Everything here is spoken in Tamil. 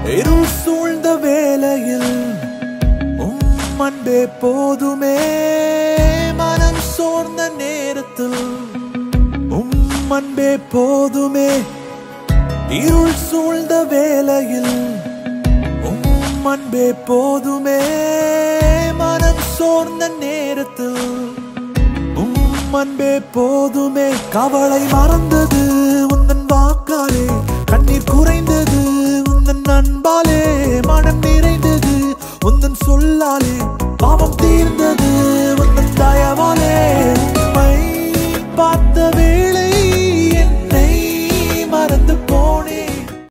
இருள் சூழ்ந்த வேளையில் உம் அன்பே போதுமே மனம் சோர்ந்த நேரத்தில் உம் அன்பே போதுமே இருள் சூழ்ந்த வேளையில் உம் அன்பே போதுமே மனம் சோர்ந்த நேரத்தில் உம் அன்பே போதுமே கவலை மறந்தது உந்தன் வாக்காலே கண்ணீர் குறைந்தது உந்தன் அன்பாலே மனம் நிறைந்தது